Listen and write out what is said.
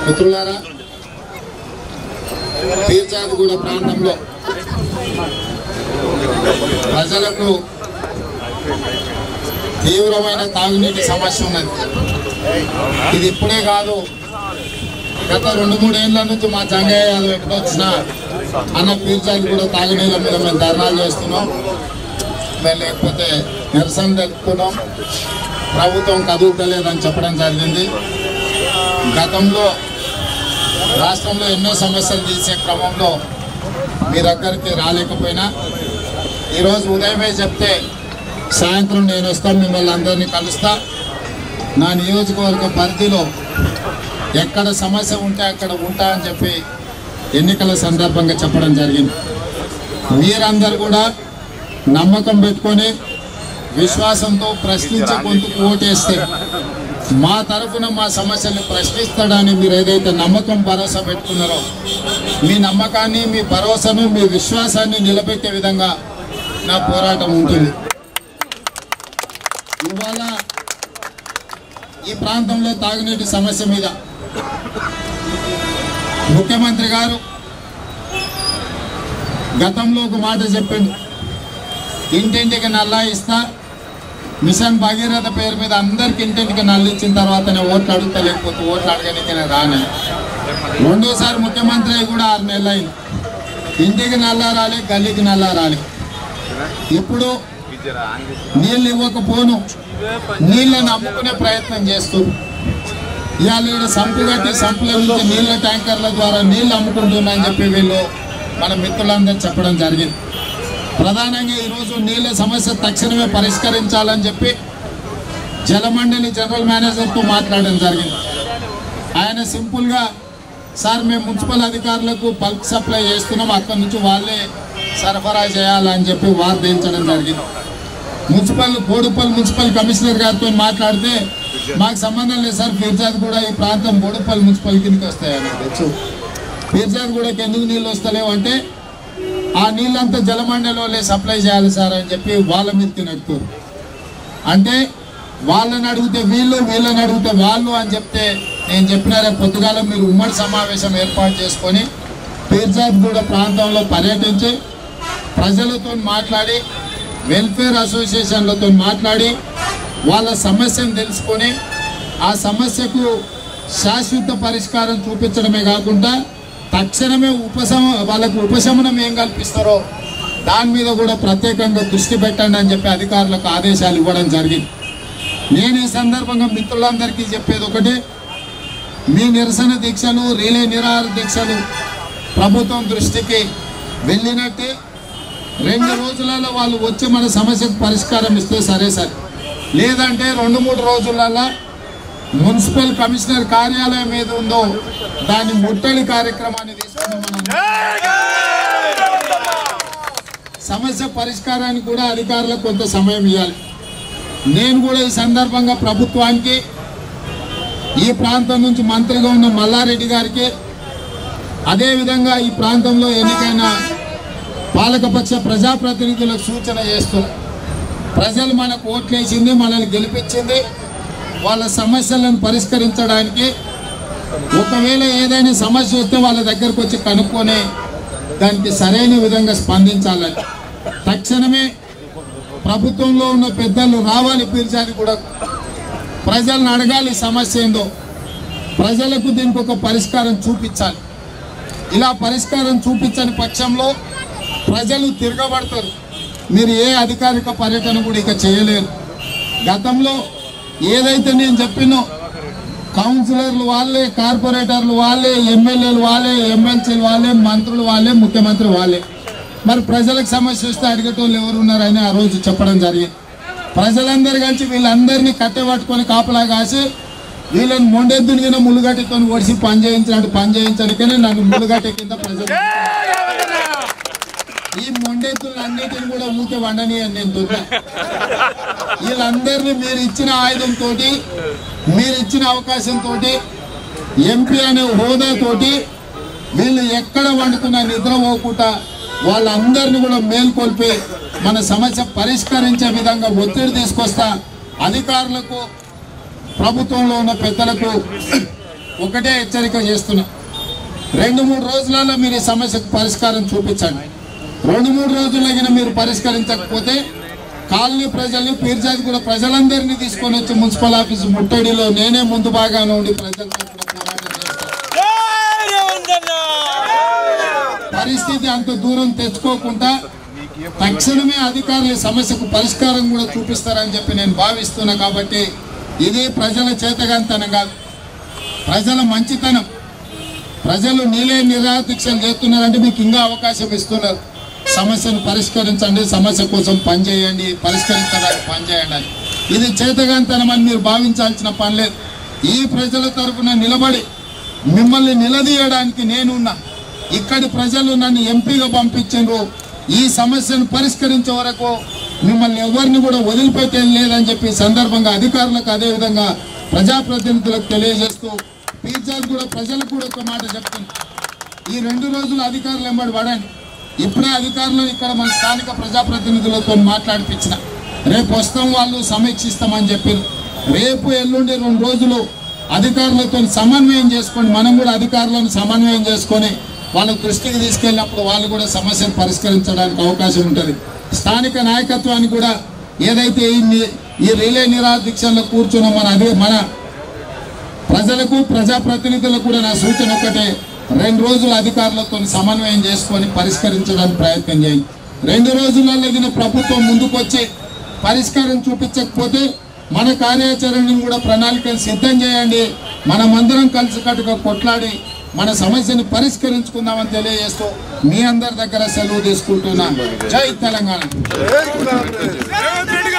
మిత్రులారా పీర్చాదిగూడ ప్రాంతంలో ప్రజలకు తీవ్రమైన తాగునీటి సమస్య ఉన్నది ఇది ఇప్పుడే కాదు గత రెండు మూడేళ్ల నుంచి మా జంగయ్య యాదవ్ ఎప్పుడు వచ్చినా అన్న పీర్చాది కూడా తాగునీళ్ళ మీద మేము ధర్నాలు చేస్తున్నాం మేము లేకపోతే నిరసన తెలుపుతున్నాం ప్రభుత్వం కదులుతలేదని చెప్పడం జరిగింది గతంలో రాష్ట్రంలో ఎన్నో సమస్యలు తీసే క్రమంలో మీ దగ్గరికి రాలేకపోయినా ఈరోజు ఉదయమే చెప్తే సాయంత్రం నేను వస్తాను మిమ్మల్ని అందరినీ కలుస్తా నా నియోజకవర్గ పరిధిలో ఎక్కడ సమస్య ఉంటే అక్కడ ఉంటా అని చెప్పి ఎన్నికల సందర్భంగా చెప్పడం జరిగింది మీరందరూ కూడా నమ్మకం పెట్టుకొని విశ్వాసంతో ప్రశ్నించే గొంతుకు ఓటేస్తే మా తరఫున మా సమస్యల్ని ప్రశ్నిస్తాడని మీరు ఏదైతే నమ్మకం భరోసా పెట్టుకున్నారో మీ నమ్మకాన్ని మీ భరోసాను మీ విశ్వాసాన్ని నిలబెట్టే విధంగా నా పోరాటం ఉంటుంది ఇవాళ ఈ ప్రాంతంలో తాగునీటి సమస్య మీద ముఖ్యమంత్రి గారు గతంలో ఒక మాట చెప్పిండు ఇంటింటికి నల్లా ఇస్తా మిషన్ భగీరథ పేరు మీద అందరికి ఇంటింటికి నల్లు ఇచ్చిన తర్వాతనే ఓట్లు అడుగుతా లేకపోతే ఓట్లు అడగనికి రాని రెండోసారి ముఖ్యమంత్రి అయి కూడా ఆరు నెలలు అయింది ఇంటికి నల్లా రాలి గల్లీకి నల్లా రాలి ఇప్పుడు నీళ్ళు ఇవ్వకపోను నీళ్ళని అమ్ముకునే ప్రయత్నం చేస్తూ ఇవాళ ఈడ సంపు కట్టి సంపుల నుంచి నీళ్ళ ట్యాంకర్ల ద్వారా నీళ్ళు అమ్ముకుంటున్నా అని చెప్పి వీళ్ళు మన మిత్రులందరూ చెప్పడం జరిగింది ప్రధానంగా ఈరోజు నీళ్ళ సమస్య తక్షణమే పరిష్కరించాలని చెప్పి జలమండలి జనరల్ మేనేజర్తో మాట్లాడడం జరిగింది ఆయన సింపుల్గా సార్ మేము మున్సిపల్ అధికారులకు బల్క్ సప్లై చేస్తున్నాం అక్కడి నుంచి వాళ్ళే సరఫరా చేయాలని చెప్పి వార్తించడం జరిగింది మున్సిపల్ బోడుపల్ మున్సిపల్ కమిషనర్ గారితో మాట్లాడితే మాకు సంబంధం లేదు సార్ ఫిర్జాద్ కూడా ఈ ప్రాంతం బోడుపల్ మున్సిపల్ కిందకి వస్తాయని తెచ్చు ఫిర్జాద్ కూడా ఎందుకు నీళ్ళు వస్తలేవు అంటే ఆ నీళ్ళంతా జలమండలిలో సప్లై చేయాలి సార్ అని చెప్పి వాళ్ళ మీదకి నడుపుతారు అంటే వాళ్ళని అడిగితే వీళ్ళు వీళ్ళని అడిగితే వాళ్ళు అని చెప్తే నేను చెప్పిన రేపు పొద్దుగాల మీరు ఉమ్మడి సమావేశం ఏర్పాటు చేసుకొని పీర్జాద్గూడ ప్రాంతంలో పర్యటించి ప్రజలతో మాట్లాడి వెల్ఫేర్ అసోసియేషన్లతో మాట్లాడి వాళ్ళ సమస్యను తెలుసుకొని ఆ సమస్యకు శాశ్వత పరిష్కారం చూపించడమే కాకుండా తక్షణమే ఉపశమ వాళ్ళకు ఉపశమనం ఏం కల్పిస్తారో దాని మీద కూడా ప్రత్యేకంగా దృష్టి పెట్టండి అని చెప్పి అధికారులకు ఆదేశాలు ఇవ్వడం జరిగింది నేను ఈ సందర్భంగా మిత్రులందరికీ చెప్పేది ఒకటి మీ నిరసన దీక్షలు రిలే నిరాహార దీక్షలు ప్రభుత్వం దృష్టికి వెళ్ళినట్టే రెండు రోజులలో వాళ్ళు వచ్చి మన సమస్యకు పరిష్కారం ఇస్తే సరే సరే లేదంటే రెండు మూడు రోజులలో మున్సిపల్ కమిషనర్ కార్యాలయం ఏది ఉందో దాని ముట్టడి కార్యక్రమాన్ని తీసుకుని మనం సమస్య పరిష్కారానికి కూడా అధికారులకు కొంత సమయం ఇవ్వాలి నేను కూడా ఈ సందర్భంగా ప్రభుత్వానికి ఈ ప్రాంతం నుంచి మంత్రిగా ఉన్న మల్లారెడ్డి గారికి అదేవిధంగా ఈ ప్రాంతంలో ఎన్నికైన పాలకపక్ష ప్రజాప్రతినిధులకు సూచన చేస్తూ ప్రజలు మనకు ఓట్లేసింది మనల్ని గెలిపించింది వాళ్ళ సమస్యలను పరిష్కరించడానికి ఒకవేళ ఏదైనా సమస్య వస్తే వాళ్ళ దగ్గరకు వచ్చి కనుక్కొని దానికి సరైన విధంగా స్పందించాలని తక్షణమే ప్రభుత్వంలో ఉన్న పెద్దలు రావాలి పీల్చాలి కూడా ప్రజలను అడగాలి సమస్య ఏందో ప్రజలకు దీనికి ఒక పరిష్కారం చూపించాలి ఇలా పరిష్కారం చూపించని పక్షంలో ప్రజలు తిరగబడతారు మీరు ఏ అధికారిక పర్యటన కూడా ఇక చేయలేరు గతంలో ఏదైతే నేను చెప్పినో కౌన్సిలర్లు వాళ్ళే కార్పొరేటర్లు వాళ్ళే ఎమ్మెల్యేలు వాళ్ళే ఎమ్మెల్సీలు వాళ్ళే మంత్రులు వాళ్ళే ముఖ్యమంత్రి వాళ్ళే మరి ప్రజలకు సమస్య వస్తే అడిగేటోళ్ళు ఎవరు ఉన్నారని ఆ రోజు చెప్పడం జరిగింది ప్రజలందరూ కలిసి వీళ్ళందరినీ కట్టెపట్టుకొని కాపలా కాసి వీళ్ళని మొండెద్దునిగిన ముళ్ళుగట్టెతో ఒడిసి పని చేయించినట్టు పని చేయించడానికనే నన్ను ముళ్ళుగట్టె కింద ప్రజలు ఈ మొండెత్తులన్నిటిని కూడా ఊకే వండని అని నేను దున్నా వీళ్ళందరినీ మీరు ఇచ్చిన ఆయుధంతో మీరు ఇచ్చిన అవకాశంతో ఎంపీ అనే హోదాతోటి వీళ్ళు ఎక్కడ వండుకున్నా నిద్రపోకుండా వాళ్ళందరినీ కూడా మేల్కొల్పి మన సమస్య పరిష్కరించే విధంగా ఒత్తిడి తీసుకొస్తా అధికారులకు ప్రభుత్వంలో ఉన్న పెద్దలకు ఒకటే హెచ్చరిక చేస్తున్నా రెండు మూడు రోజులలో మీరు ఈ సమస్యకు పరిష్కారం చూపించండి రెండు మూడు రోజులగిన మీరు పరిష్కరించకపోతే కాలనీ ప్రజల్ని పీర్జాది కూడా ప్రజలందరినీ తీసుకొని వచ్చి మున్సిపల్ ఆఫీస్ ముట్టడిలో నేనే ముందు బాగానే ఉండి ప్రజల తరపున పోరాటం చేస్తాను పరిస్థితి అంత దూరం తెచ్చుకోకుండా తక్షణమే అధికారులు ఈ సమస్యకు పరిష్కారం కూడా చూపిస్తారని చెప్పి నేను భావిస్తున్నా కాబట్టి ఇది ప్రజల చేతగాంతనం కాదు ప్రజల మంచితనం ప్రజలు నీలే నిరాదీక్షలు చేస్తున్నారంటే మీకు ఇంకా అవకాశం ఇస్తున్నారు సమస్యను పరిష్కరించండి సమస్య కోసం పనిచేయండి పరిష్కరించడానికి పనిచేయండి అని ఇది చేతగాంతనం అని మీరు భావించాల్సిన పని లేదు ఈ ప్రజల తరపున నిలబడి మిమ్మల్ని నిలదీయడానికి నేనున్నా ఇక్కడి ప్రజలు నన్ను ఎంపీగా పంపించారు ఈ సమస్యను పరిష్కరించే వరకు మిమ్మల్ని ఎవరిని కూడా వదిలిపెట్టేది లేదని చెప్పి ఈ సందర్భంగా అధికారులకు అదేవిధంగా ప్రజాప్రతినిధులకు తెలియజేస్తూ పీర్జాలు కూడా ప్రజలకు కూడా ఒక మాట చెప్తుంది ఈ రెండు రోజులు అధికారులు ఎంబడి పడండి ఇప్పుడే అధికారులు ఇక్కడ మన స్థానిక ప్రజాప్రతినిధులతో మాట్లాడిపించిన రేపు వస్తాం వాళ్ళు సమీక్షిస్తామని చెప్పారు రేపు ఎల్లుండి రెండు రోజులు అధికారులతో సమన్వయం చేసుకొని మనం కూడా అధికారులను సమన్వయం చేసుకొని వాళ్ళ దృష్టికి తీసుకెళ్ళినప్పుడు వాళ్ళు కూడా సమస్యను పరిష్కరించడానికి అవకాశం ఉంటుంది స్థానిక నాయకత్వాన్ని కూడా ఏదైతే ఈ ని- ఈ రిలే నిరాదీక్షల్లో కూర్చున్న మన అదే మన ప్రజలకు ప్రజాప్రతినిధులకు కూడా నా సూచన ఒకటే రెండు రోజులు అధికారులతో సమన్వయం చేసుకొని పరిష్కరించడానికి ప్రయత్నం చేయండి రెండు రోజులలో గిన ప్రభుత్వం ముందుకొచ్చి పరిష్కారం చూపించకపోతే మన కార్యాచరణను కూడా ప్రణాళికను సిద్ధం చేయండి మనమందరం కలిసికట్టుగా కొట్లాడి మన సమస్యను పరిష్కరించుకుందామని తెలియజేస్తూ మీ అందరి దగ్గర సెలవు తీసుకుంటున్నా జై తెలంగాణ రేవంత్ రెడ్డి